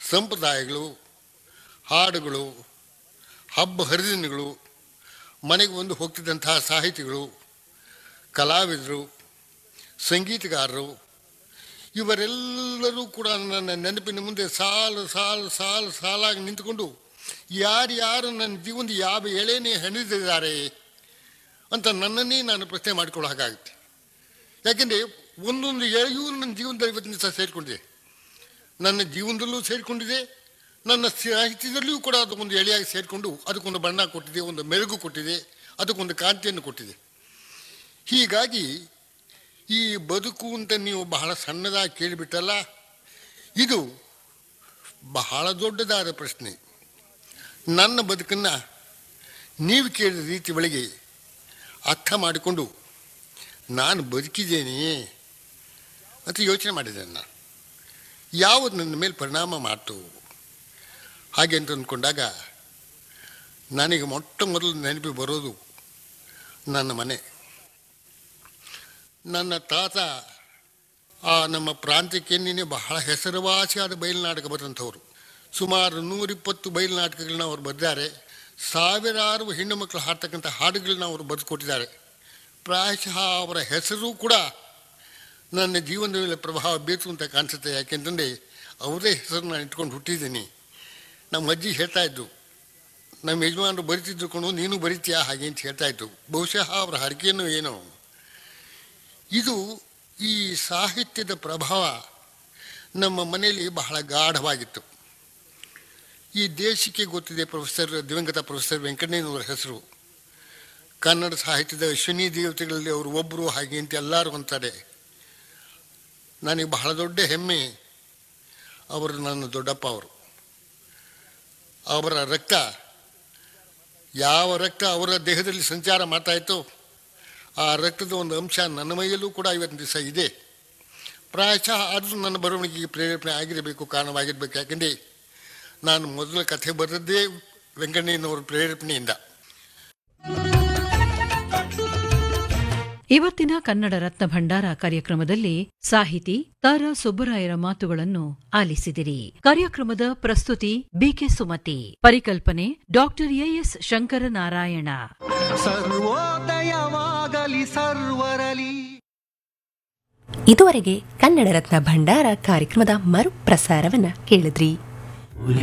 ಸಂಪ್ರದಾಯಗಳು ಹಾಡುಗಳು ಹಬ್ಬ ಹರಿದಿನಗಳು ಮನೆಗೆ ಬಂದು ಹೋಗ್ತಿದ್ದಂತಹ ಸಾಹಿತಿಗಳು ಕಲಾವಿದರು ಸಂಗೀತಗಾರರು ಇವರೆಲ್ಲರೂ ಕೂಡ ನನ್ನ ನೆನಪಿನ ಮುಂದೆ ಸಾಲು ಸಾಲು ಸಾಲು ಸಾಲಾಗಿ ನಿಂತುಕೊಂಡು ಯಾರ್ಯಾರು ನನ್ನ ಜೀವನದ ಯಾವ ಎಳೆನೇ ಹೆಣೆದಿದ್ದಾರೆ ಅಂತ ನನ್ನನ್ನೇ ನಾನು ಪ್ರಶ್ನೆ ಮಾಡಿಕೊಳ್ಳೋ ಹಾಗಾಗುತ್ತೆ ಯಾಕೆಂದರೆ ಒಂದೊಂದು ಎಳೆಯೂ ನನ್ನ ಜೀವನದಲ್ಲಿ ಇವತ್ತಿನ ದಿವಸ ಸೇರಿಕೊಂಡಿದೆ ನನ್ನ ಜೀವನದಲ್ಲೂ ಸೇರಿಕೊಂಡಿದೆ ನನ್ನ ಸಾಹಿತ್ಯದಲ್ಲಿಯೂ ಕೂಡ ಅದಕ್ಕೊಂದು ಎಳೆಯಾಗಿ ಸೇರಿಕೊಂಡು ಅದಕ್ಕೊಂದು ಬಣ್ಣ ಕೊಟ್ಟಿದೆ ಒಂದು ಮೆರುಗು ಕೊಟ್ಟಿದೆ ಅದಕ್ಕೊಂದು ಕಾಂತಿಯನ್ನು ಕೊಟ್ಟಿದೆ ಹೀಗಾಗಿ ಈ ಬದುಕು ಅಂತ ನೀವು ಬಹಳ ಸಣ್ಣದಾಗಿ ಕೇಳಿಬಿಟ್ಟಲ್ಲ ಇದು ಬಹಳ ದೊಡ್ಡದಾದ ಪ್ರಶ್ನೆ ನನ್ನ ಬದುಕನ್ನು ನೀವು ಕೇಳಿದ ರೀತಿ ಒಳಗೆ ಅರ್ಥ ಮಾಡಿಕೊಂಡು ನಾನು ಬದುಕಿದ್ದೇನೆ ಅಂತ ಯೋಚನೆ ಮಾಡಿದ್ದೇನೆ ನಾನು ಯಾವುದು ನನ್ನ ಮೇಲೆ ಪರಿಣಾಮ ಮಾಡ್ತು ಹಾಗೆ ಅಂತ ಅಂದ್ಕೊಂಡಾಗ ನನಗೆ ಮೊಟ್ಟ ಮೊದಲು ನೆನಪಿ ಬರೋದು ನನ್ನ ಮನೆ ನನ್ನ ತಾತ ಆ ನಮ್ಮ ಪ್ರಾಂತ್ಯಕ್ಕೆ ನಿನ್ನೆ ಬಹಳ ಹೆಸರುವಾಸಿಯಾದ ಬಯಲುನಾಟಕ ಬರೆದಂಥವ್ರು ಸುಮಾರು ನೂರಿಪ್ಪತ್ತು ಬಯಲುನಾಟಕಗಳನ್ನ ಅವರು ಬರೆದಿದ್ದಾರೆ ಸಾವಿರಾರು ಹೆಣ್ಣು ಮಕ್ಕಳು ಹಾಡ್ತಕ್ಕಂಥ ಹಾಡುಗಳನ್ನ ಅವರು ಬರೆದುಕೊಟ್ಟಿದ್ದಾರೆ ಪ್ರಾಯಶಃ ಅವರ ಹೆಸರು ಕೂಡ ನನ್ನ ಜೀವನದ ಮೇಲೆ ಪ್ರಭಾವ ಬೀರ್ತು ಅಂತ ಕಾಣಿಸುತ್ತೆ ಯಾಕೆಂತಂದರೆ ಅವರೇ ಹೆಸರು ನಾನು ಇಟ್ಕೊಂಡು ಹುಟ್ಟಿದ್ದೀನಿ ನಮ್ಮ ಅಜ್ಜಿ ಹೇಳ್ತಾ ಇದ್ದು ನಮ್ಮ ಯಜಮಾನರು ಬರಿತಿದ್ರು ಕೊಂಡು ನೀನು ಬರಿತೀಯಾ ಹಾಗೆ ಅಂತ ಹೇಳ್ತಾ ಇತ್ತು ಬಹುಶಃ ಅವರ ಹರಕೆಯನ್ನು ಏನೋ ಇದು ಈ ಸಾಹಿತ್ಯದ ಪ್ರಭಾವ ನಮ್ಮ ಮನೆಯಲ್ಲಿ ಬಹಳ ಗಾಢವಾಗಿತ್ತು ಈ ದೇಶಕ್ಕೆ ಗೊತ್ತಿದೆ ಪ್ರೊಫೆಸರ್ ದಿವಂಗತ ಪ್ರೊಫೆಸರ್ ವೆಂಕಣ್ಣಯ್ಯನವರ ಹೆಸರು ಕನ್ನಡ ಸಾಹಿತ್ಯದ ಅಶ್ವಿನಿ ದೇವತೆಗಳಲ್ಲಿ ಅವರು ಒಬ್ಬರು ಹಾಗೆ ಅಂತ ಎಲ್ಲರೂ ಅಂತಾರೆ ನನಗೆ ಬಹಳ ದೊಡ್ಡ ಹೆಮ್ಮೆ ಅವರು ನನ್ನ ದೊಡ್ಡಪ್ಪ ಅವರು ಅವರ ರಕ್ತ ಯಾವ ರಕ್ತ ಅವರ ದೇಹದಲ್ಲಿ ಸಂಚಾರ ಮಾಡ್ತಾ ಇತ್ತು ಆ ರಕ್ತದ ಒಂದು ಅಂಶ ನನ್ನ ಮೈಯಲ್ಲೂ ಕೂಡ ಇವತ್ತಿನ ದಿವಸ ಇದೆ ಪ್ರಾಯಶಃ ಅದು ನನ್ನ ಬರವಣಿಗೆಗೆ ಪ್ರೇರೇಪಣೆ ಆಗಿರಬೇಕು ಕಾರಣವಾಗಿರ್ಬೇಕು ಯಾಕೆಂದರೆ ನಾನು ಮೊದಲ ಕಥೆ ಬರೆದದ್ದೇ ವೆಂಕಣ್ಣಯ್ಯನವರ ಪ್ರೇರೇಪಣೆಯಿಂದ ಇವತ್ತಿನ ಕನ್ನಡ ರತ್ನ ಭಂಡಾರ ಕಾರ್ಯಕ್ರಮದಲ್ಲಿ ಸಾಹಿತಿ ತಾರ ಸುಬ್ಬರಾಯರ ಮಾತುಗಳನ್ನು ಆಲಿಸಿದಿರಿ ಕಾರ್ಯಕ್ರಮದ ಪ್ರಸ್ತುತಿ ಬಿಕೆ ಸುಮತಿ ಪರಿಕಲ್ಪನೆ ಡಾಕ್ಟರ್ ಎಎಸ್ ಶಂಕರನಾರಾಯಣ ಸರ್ವೋದಯವಾಗಲಿ ಸರ್ವರಲಿ ಇದುವರೆಗೆ ಕನ್ನಡ ರತ್ನ ಭಂಡಾರ ಕಾರ್ಯಕ್ರಮದ ಮರುಪ್ರಸಾರವನ್ನ ಕೇಳಿದ್ರಿ